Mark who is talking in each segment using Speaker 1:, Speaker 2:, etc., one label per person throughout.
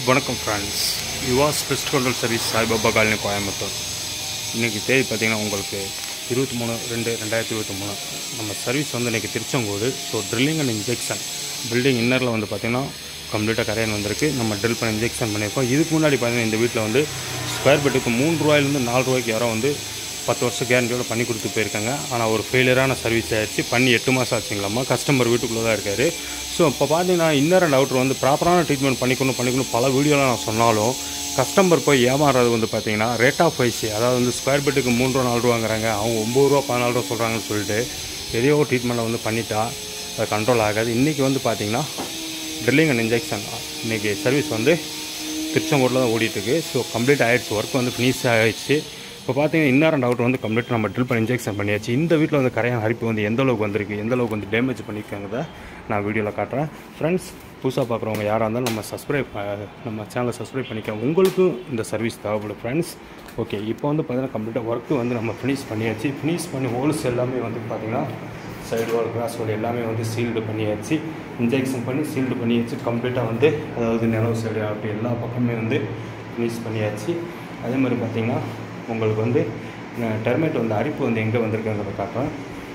Speaker 1: வணக்கம் ஃப்ரெண்ட்ஸ் யுவாஸ் best control service Saibaba colony Coimbatore இன்றைக்கி தேதி பார்த்தீங்கன்னா உங்களுக்கு இருபத்தி மூணு ரெண்டு ரெண்டாயிரத்தி இருபத்தி மூணு நம்ம சர்வீஸ் வந்து இன்றைக்கி Tiruchengode so drilling and injection building இன்னரில் வந்து பார்த்திங்கன்னா கம்ப்ளீட்டாக கரையான் வந்திருக்கு நம்ம ட்ரில் பண்ணி இன்ஜெக்ஷன் பண்ணியிருக்கோம் இதுக்கு முன்னாடி பார்த்தீங்கன்னா இந்த வீட்டில் வந்து ஸ்கொயர் ஃபீட்டுக்கு மூணு ரூபாயிலேருந்து நாலு ரூபாய்க்கு யாரோ வந்து பத்து வருஷம் கேரண்டியோட பண்ணி கொடுத்து போயிருக்காங்க ஆனால் ஒரு ஃபெயிலியரான சர்வீஸ் ஆயிடுச்சு பண்ணி எட்டு மாதம் ஆச்சுங்களாம்மா கஸ்டமர் வீட்டுக்குள்ளே தான் இருக்கார் ஸோ இப்போ பார்த்தீங்கன்னா இன்னர் அண்ட் அவுட்டர் வந்து ப்ராப்பரான ட்ரீட்மெண்ட் பண்ணிக்கணும் பண்ணிக்கணும் பல வீடியோலாம் நான் சொன்னாலும் கஸ்டமர் போய் ஏமாறுறது வந்து பார்த்தீங்கன்னா ரேட் ஆஃப் வைஸ் அதாவது வந்து ஸ்கொயர் ஃபீட்டுக்கு மூணு ரூபா நாலு ரூபாங்கிறாங்க அவங்க ஒம்பது ரூபா பதினாலு ரூபா சொல்கிறாங்கன்னு சொல்லிட்டு எதையோ ஒரு ட்ரீட்மெண்ட்டை வந்து பண்ணிட்டா அது கண்ட்ரோல் ஆகாது இன்றைக்கி வந்து பார்த்தீங்கன்னா ட்ரில்லிங் அண்ட் இன்ஜெக்ஷன் இன்றைக்கி சர்வீஸ் வந்து திருச்செங்கோட்டில் தான் ஓடிட்டுருக்கு ஸோ கம்ப்ளீட் ஆகிடுச்சு ஒர்க் வந்து ஃபினிஷ் ஆகிடுச்சு இப்போ பார்த்தீங்கன்னா இன்னர் அண்ட் அவுட் வந்து கம்ப்ளீட் நம்ம ட்ரில் பண்ணி இன்ஜெக்ஷன் பண்ணியாச்சு இந்த வீட்டில் வந்து கரையான் அரிப்பு வந்து எந்த அளவுக்கு வந்திருக்கு எந்த அளவுக்கு வந்து டேமேஜ் பண்ணியிருக்காங்கிறத நான் வீடியோவில் காட்டுறேன் ஃப்ரெண்ட்ஸ் புதுசாக பார்க்குறவங்க யாராக இருந்தாலும் நம்ம சப்ஸ்கிரைப் நம்ம சேனலை சப்ஸ்கிரைப் பண்ணிக்க உங்களுக்கும் இந்த சர்வீஸ் தேவைப்படும் ஃப்ரெண்ட்ஸ் ஓகே இப்போ வந்து பார்த்தீங்கன்னா கம்ப்ளீட்டாக ஒர்க்கு வந்து நம்ம ஃபினிஷ் பண்ணியாச்சு ஃபினிஷ் பண்ணி ஹோல்ஸ் எல்லாமே வந்து பார்த்திங்கன்னா சைடு வால் கிராஸ் வால் எல்லாமே வந்து சீல்டு பண்ணியாச்சு இன்ஜெக்ஷன் பண்ணி சீல்டு பண்ணியாச்சு கம்ப்ளீட்டாக வந்து அதாவது நிலவு சைடு அப்படி எல்லா பக்கமே வந்து ஃபினிஷ் பண்ணியாச்சு அதே மாதிரி பார்த்திங்கன்னா உங்களுக்கு வந்து டெர்மேட் வந்து அரிப்பு வந்து எங்கே வந்திருக்குங்கிறத காட்டுறேன்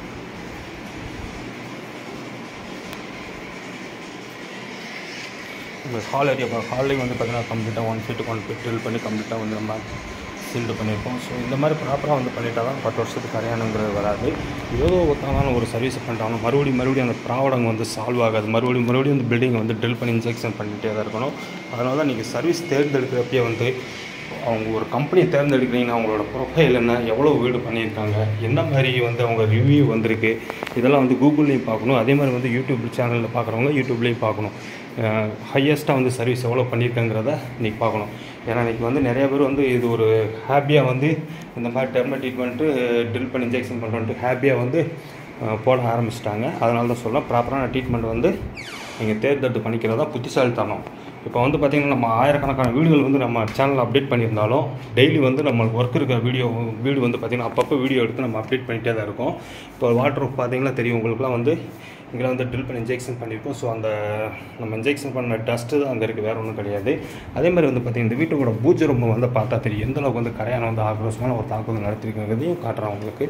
Speaker 1: இந்த ஹால் ஏரியா ஹால்லையும் வந்து பார்த்திங்கன்னா கம்ப்ளீட்டாக ஒன் ஃபீட்டுக்கு ஒன் ஃபீட் ட்ரில் பண்ணி கம்ப்ளீட்டாக வந்து நம்ம சீல்டு பண்ணியிருக்கோம் ஸோ இந்த மாதிரி ப்ராப்பராக வந்து பண்ணிட்டா தான் பத்து வருஷத்துக்கு கரையானுங்கிறது வராது ஏதோ ஒருத்தாலும் ஒரு சர்வீஸ் பண்ணிட்டாலும் மறுபடியும் மறுபடியும் அந்த ப்ராப்ளம் வந்து சால்வ் ஆகாது மறுபடியும் மறுபடியும் அந்த பில்டிங்கை வந்து ட்ரில் பண்ணி இன்ஜெக்ஷன் பண்ணிகிட்டே தான் இருக்கணும் அதனால தான் நீங்கள் சர்வீஸ் தேர்ந்தெடுக்கிறப்பயே வந்து அவங்க ஒரு கம்பெனியை தேர்ந்தெடுக்கிறீங்கன்னா அவங்களோட ப்ரொஃபைல் என்ன எவ்வளோ வீடு பண்ணியிருக்காங்க என்ன மாதிரி வந்து அவங்க ரிவ்யூ வந்திருக்கு இதெல்லாம் வந்து கூகுள்லேயும் பார்க்கணும் அதே மாதிரி வந்து யூடியூப் சேனலில் பார்க்குறவங்க யூடியூப்லேயும் பார்க்கணும் ஹையஸ்ட்டாக வந்து சர்வீஸ் எவ்வளோ பண்ணியிருக்காங்கிறத இன்றைக்கி பார்க்கணும் ஏன்னா இன்றைக்கி வந்து நிறைய பேர் வந்து இது ஒரு ஹாப்பியாக வந்து இந்த மாதிரி டெர்ம ட்ரீட்மெண்ட்டு ட்ரில் பண்ணி இன்ஜெக்ஷன் பண்ணுறோன்ட்டு ஹாப்பியாக வந்து போட ஆரம்பிச்சிட்டாங்க அதனால தான் சொல்ல ப்ராப்பரான ட்ரீட்மெண்ட் வந்து நீங்கள் தேர்ந்தெடுத்து பண்ணிக்கிறதா புத்திசாலித்தனம் இப்போ வந்து பார்த்திங்கன்னா நம்ம ஆயிரக்கணக்கான வீடுகள் வந்து நம்ம சேனலில் அப்டேட் பண்ணியிருந்தாலும் டெய்லி வந்து நம்ம ஒர்க் இருக்கிற வீடியோ வீடு வந்து பார்த்திங்கன்னா அப்பப்போ வீடியோ எடுத்து நம்ம அப்டேட் பண்ணிகிட்டே தான் இருக்கோம் இப்போ வாட்டர் பார்த்தீங்கன்னா தெரியும் உங்களுக்குலாம் வந்து இங்கே வந்து ட்ரில் பண்ணி இன்ஜெக்ஷன் பண்ணியிருக்கோம் ஸோ அந்த நம்ம இன்ஜெக்ஷன் பண்ண டஸ்ட்டு தான் அங்கே இருக்குது வேறு ஒன்றும் கிடையாது அதே மாதிரி வந்து பார்த்திங்கன்னா இந்த வீட்டோட பூஜை ரொம்ப வந்து பார்த்தா தெரியும் எந்த அளவுக்கு வந்து கரையான வந்து ஆக்ரோஷமான ஒரு தாக்குதல் நடத்திருக்கிறதையும் காட்டுறேன் உங்களுக்கு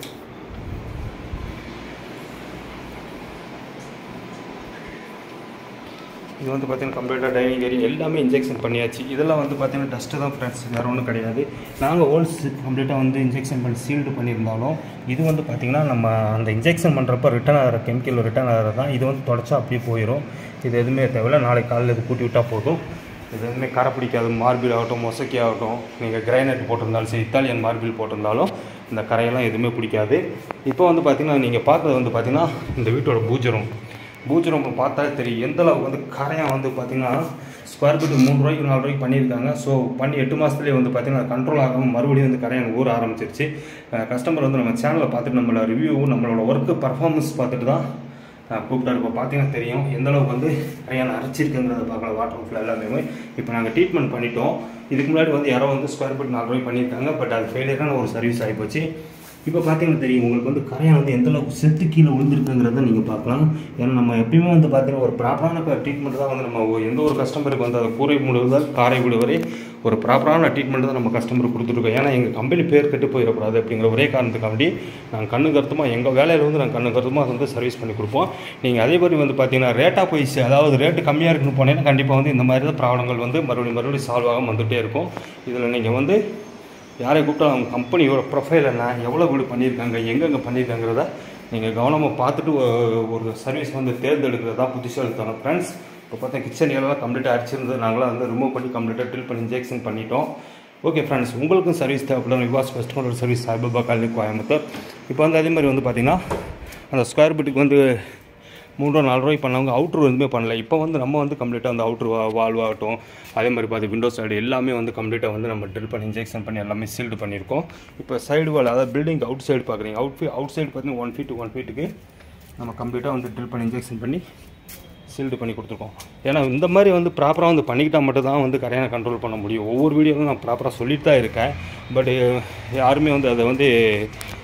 Speaker 1: இது வந்து பார்த்தீங்கன்னா கம்ப்ளீட்டாக டைனிங் ஏரியா எல்லாமே இன்ஜெக்ஷன் பண்ணியாச்சு இதெல்லாம் வந்து பார்த்தீங்கன்னா டஸ்ட்டு தான் ஃப்ரெண்ட்ஸ் வேறு ஒன்றும் கிடையாது நாங்கள் ஹோல்ஸ் கம்ப்ளீட்டாக வந்து இன்ஜெக்ஷன் பண்ணி சீல்டு பண்ணியிருந்தாலும் இது வந்து பார்த்திங்கன்னா நம்ம அந்த இன்ஜெக்ஷன் பண்ணுறப்ப ரிட்டன் ஆகிற கெமிக்கல் ரிட்டன் ஆகிறது தான் இது வந்து தொடச்சா அப்படியே போயிடும் இது எதுவுமே தேவையில்ல நாளைக்கு காலையில் இது கூட்டி விட்டால் போதும் இது எதுவுமே கரை பிடிக்காது மார்பிள் ஆகட்டும் மொசக்கி ஆகட்டும் நீங்கள் கிரைனைட் போட்டிருந்தாலும் சரி இத்தாலியன் மார்பிள் போட்டிருந்தாலும் இந்த கரையெல்லாம் எதுவுமே பிடிக்காது இப்போ வந்து பார்த்திங்கன்னா நீங்கள் பார்க்குறது வந்து பார்த்திங்கன்னா இந்த வீட்டோட பூஜரம் பூஜை ரொம்ப பார்த்தா தெரியும் எந்த அளவுக்கு வந்து கரையான் வந்து பார்த்திங்கன்னா ஸ்கொயர் ஃபீட்டு மூணு ரூபாய்க்கு நாலு ரூபாய்க்கு பண்ணியிருக்காங்க ஸோ பண்ணி எட்டு மாதத்துலேயே வந்து பார்த்திங்கன்னா கண்ட்ரோல் ஆகாமல் மறுபடியும் வந்து கரையான் ஊற ஆரம்பிச்சிருச்சு கஸ்டமர் வந்து நம்ம சேனலை பார்த்துட்டு நம்மளோட ரிவ்யூ நம்மளோட ஒர்க்கு பர்ஃபார்மன்ஸ் பார்த்துட்டு தான் கூப்பிட்டாரு இப்போ பார்த்தீங்கன்னா தெரியும் எந்த அளவுக்கு வந்து கரையான் அரைச்சிருக்குங்கிறத பார்க்கலாம் வாட்டர் ஃபுல் எல்லாமே இப்போ நாங்கள் ட்ரீட்மெண்ட் பண்ணிட்டோம் இதுக்கு முன்னாடி வந்து யாரோ வந்து ஸ்கொயர் ஃபீட் நாலு ரூபாய் பண்ணியிருக்காங்க பட் அது ஃபெயிலியரான ஒரு சர்வீஸ் ஆகிப்போச்சு இப்போ பார்த்தீங்கன்னா தெரியும் உங்களுக்கு வந்து கரையான் வந்து எந்த அளவுக்கு செத்து கீழே விழுந்திருக்குங்கிறத நீங்கள் பார்க்கலாம் ஏன்னா நம்ம எப்பயுமே வந்து பார்த்தீங்கன்னா ஒரு ப்ராப்பரான ட்ரீட்மெண்ட் தான் வந்து நம்ம எந்த ஒரு கஸ்டமருக்கு வந்து அதை கூரை வீடு முதல் காரை வீடு வரை ஒரு ப்ராப்பரான ட்ரீட்மெண்ட் தான் நம்ம கஸ்டமருக்கு கொடுத்துருக்கோம் ஏன்னா எங்கள் கம்பெனி பேர் கெட்டு போயிடக்கூடாது அப்படிங்கிற ஒரே காரணத்துக்காண்டி நாங்கள் கண்ணு கருத்துமாக எங்கள் வேலையில் வந்து நாங்கள் கண்ணு கருத்துமாக வந்து சர்வீஸ் பண்ணி கொடுப்போம் நீங்கள் அதே மாதிரி வந்து பார்த்தீங்கன்னா ரேட்டாக போயிடுச்சு அதாவது ரேட்டு கம்மியாக இருக்குன்னு போனீங்கன்னா கண்டிப்பாக வந்து இந்த மாதிரி தான் ப்ராப்ளங்கள் வந்து மறுபடியும் மறுபடியும் சால்வ் ஆகாமல் வந்துகிட்டே இருக்கும் இதில் நீங்கள் வந்து யாரை கூப்பிட்டாலும் அவங்க கம்பெனியோட ப்ரொஃபைல் என்ன எவ்வளோ வீடு பண்ணியிருக்காங்க எங்கெங்கே பண்ணியிருக்காங்கிறத நீங்கள் கவனமாக பார்த்துட்டு ஒரு சர்வீஸ் வந்து தேர்ந்தெடுக்கிறதா புத்திசாலித்தனம் ஃப்ரெண்ட்ஸ் இப்போ பார்த்தா கிச்சன் ஏரியாலாம் கம்ப்ளீட்டாக அடிச்சிருந்தது நாங்களாம் வந்து ரிமூவ் பண்ணி கம்ப்ளீட்டாக ட்ரில் பண்ணி இன்ஜெக்ஷன் பண்ணிட்டோம் ஓகே ஃப்ரெண்ட்ஸ் உங்களுக்கும் சர்வீஸ் தேவைப்படும் விவாஸ் ஃபெஸ்டிவலோட சர்வீஸ் சாய்பாபா காலனி கோயம்புத்தூர் இப்போ வந்து அதே மாதிரி வந்து பார்த்திங்கன்னா அந்த ஸ்கொயர் ஃபீட்டுக்கு வந்து மூணு ரூபா நாலு ரூபாய்க்கு பண்ணவங்க அவுட்ரு எதுவுமே பண்ணல இப்போ வந்து நம்ம வந்து கம்ப்ளீட்டாக வந்து அவுட்ரு வால்வ் ஆகட்டும் அதே மாதிரி பார்த்து விண்டோ சைடு எல்லாமே வந்து கம்ப்ளீட்டாக வந்து நம்ம ட்ரில் பண்ணி இன்ஜெக்ஷன் பண்ணி எல்லாமே சீல்டு பண்ணியிருக்கோம் இப்போ சைடு வால் அதாவது பில்டிங் அவுட் சைடு பார்க்குறீங்க அவுட் ஃபீ அவுட் சைடு பார்த்தீங்கன்னா ஒன் ஃபீட் ஒன் ஃபீட்டுக்கு நம்ம கம்ப்ளீட்டாக வந்து ட்ரில் பண்ணி இன்ஜெக்ஷன் பண்ணி சீல்டு பண்ணி கொடுத்துருக்கோம் ஏன்னா இந்த மாதிரி வந்து ப்ராப்பராக வந்து பண்ணிக்கிட்டால் மட்டும் தான் வந்து கரையான கண்ட்ரோல் பண்ண முடியும் ஒவ்வொரு வீடியோவும் நான் ப்ராப்பராக சொல்லிட்டு தான் இருக்கேன் பட் யாருமே வந்து அதை வந்து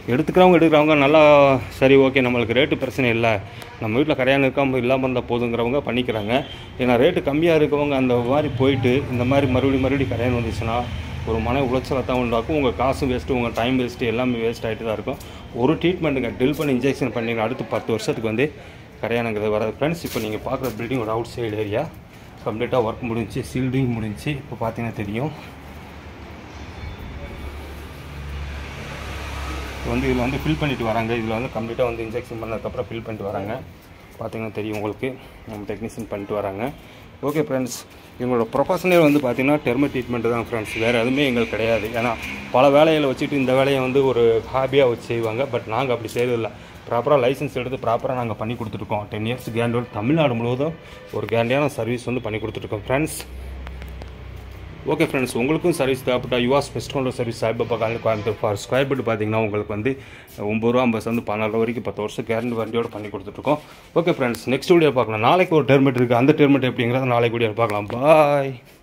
Speaker 1: எடுத்துக்கிறவங்க எடுக்கிறவங்க நல்லா சரி ஓகே நம்மளுக்கு ரேட்டு பிரச்சனை இல்லை நம்ம வீட்டில் கரையான் இருக்காமல் இல்லாமல் இருந்தால் போதுங்கிறவங்க பண்ணிக்கிறாங்க ஏன்னா ரேட்டு கம்மியாக இருக்கவங்க அந்த மாதிரி போயிட்டு இந்த மாதிரி மறுபடியும் மறுபடியும் கரையான் வந்துச்சுன்னா ஒரு மன உளைச்சலை தான் உண்டாக்கும் உங்கள் காசும் வேஸ்ட்டு உங்கள் டைம் வேஸ்ட்டு எல்லாமே வேஸ்ட் ஆகிட்டு தான் இருக்கும் ஒரு ட்ரீட்மெண்ட்டுங்க ட்ரில் பண்ணி இன்ஜெக்ஷன் பண்ணிங்க அடுத்து பத்து வருஷத்துக்கு வந்து கரையானுங்கிறது வராது ஃப்ரெண்ட்ஸ் இப்போ நீங்கள் பார்க்குற பில்டிங் ஒரு அவுட் சைடு ஏரியா கம்ப்ளீட்டாக ஒர்க் முடிஞ்சு சீல்டிங் முடிஞ்சு இப்போ பார்த்தீங்கன்னா தெரியும் வந்து இதில் வந்து ஃபில் பண்ணிட்டு வராங்க இதில் வந்து கம்ப்ளீட்டாக வந்து இன்ஜெக்ஷன் பண்ணதுக்கப்புறம் ஃபில் பண்ணிட்டு வராங்க பார்த்தீங்கன்னா தெரியும் உங்களுக்கு நம்ம டெக்னீஷியன் பண்ணிட்டு வராங்க ஓகே ஃப்ரெண்ட்ஸ் எங்களோட ப்ரொஃபஷனே வந்து பார்த்தீங்கன்னா டெர்ம ட்ரீட்மெண்ட் தான் ஃப்ரெண்ட்ஸ் வேறு எதுவுமே எங்களுக்கு கிடையாது ஏன்னா பல வேலைகளை வச்சுட்டு இந்த வேலையை வந்து ஒரு ஹாபியாக வச்சு செய்வாங்க பட் நாங்கள் அப்படி செய்யறதில்ல ப்ராப்பராக லைசன்ஸ் எடுத்து ப்ராப்பராக நாங்கள் பண்ணி கொடுத்துருக்கோம் டென் இயர்ஸ் கேரண்டியோட தமிழ்நாடு முழுவதும் ஒரு கேரண்டியான சர்வீஸ் வந்து பண்ணி கொடுத்துருக்கோம் ஃப்ரெண்ட்ஸ் ஓகே ஃப்ரெண்ட்ஸ் உங்களுக்கும் சர்வீஸ் தேவைப்பட்டா யுவாஸ் best counter service Saibaba colony Coimbatore four square feet பார்த்தீங்கன்னா உங்களுக்கு வந்து ஒம்பது ரூபா ஐம்பது வந்து பன்னெண்டு வரைக்கும் பத்து வருஷம் கேரண்டி வண்டியோட பண்ணி கொடுத்துட்ருக்கோம் ஓகே ஃப்ரெண்ட்ஸ் நெக்ஸ்ட் வீடியோ பார்க்கலாம் நாளைக்கு ஒரு டெர்மெட் இருக்குது அந்த டெர்மெட் எப்படிங்கிறத நாளைக்கு வீடியோ பார்க்கலாம் பாய்